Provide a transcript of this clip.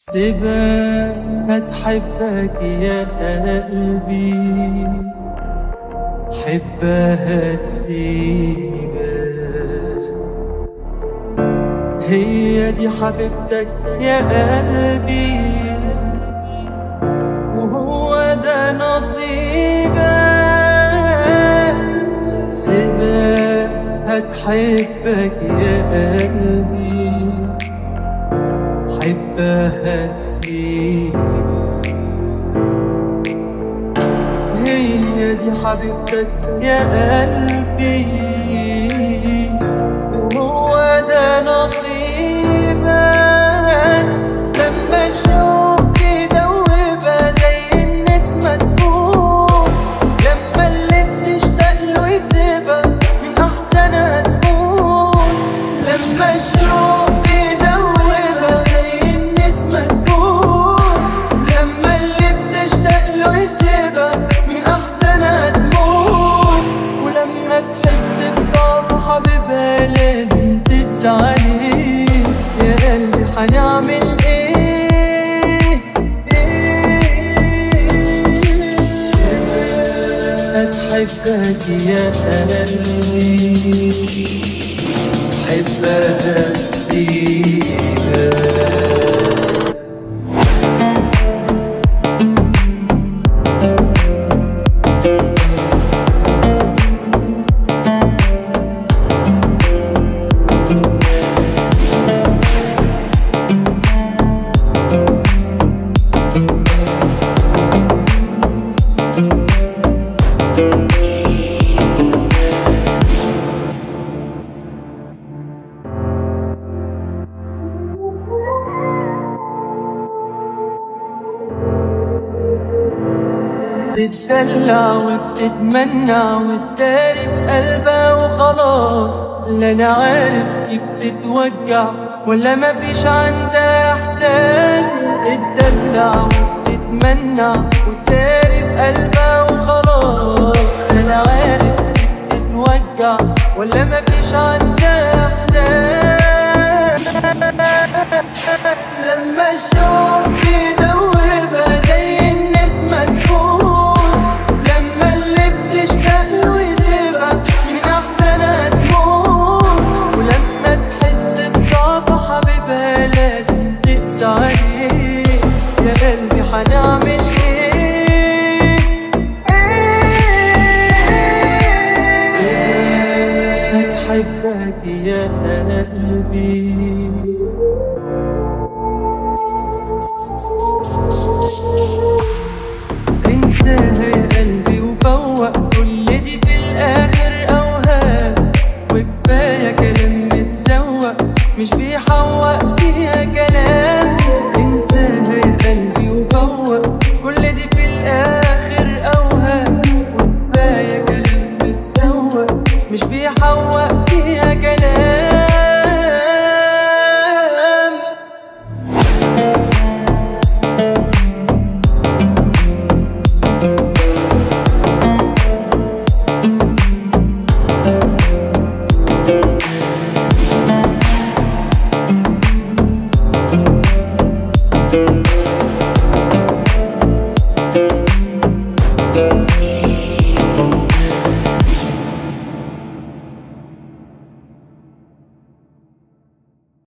سيبها هتحبك يا قلبي حبها تسيبها هي دي حبيبتك يا قلبي وهو ده نصيبك سيبها هتحبك يا قلبي حبها تسيبك هي دي حبيبتك يا قلبي وهو ده نصيبك لما الشوق يدوبها زي النسمة تكون لما اللي بتشتاق له يسيبها من أحزانها تكون لما الشوق يدوبها زي النسمة تكون لما اللي بتشتاق له يسيبها من أحزانها تموت ولما تحس بضعف حبيبها لازم تقسى عليه يا قلبي حنعمل ايه أتحبك يا قلبي حبها تسيبك بتدلع وبتتمنى وتداري في قلبها وخلاص لا انا عارف كيف بتتوجع ولا ما فيش عندها احساس بتدلع وبتتمنى وتداري في قلبها وخلاص لا انا عارف كيف بتتوجع ولا ما فيش عندها احساس لما الشوق يدوبها زي النسمة تكون لما اللي بتشتاق له يسيبها من أحزانها تموت ولما تحس بضعف حبيبها لازم تقسى عليه يا قلبي حنعمل ايه هتحبك يا قلبي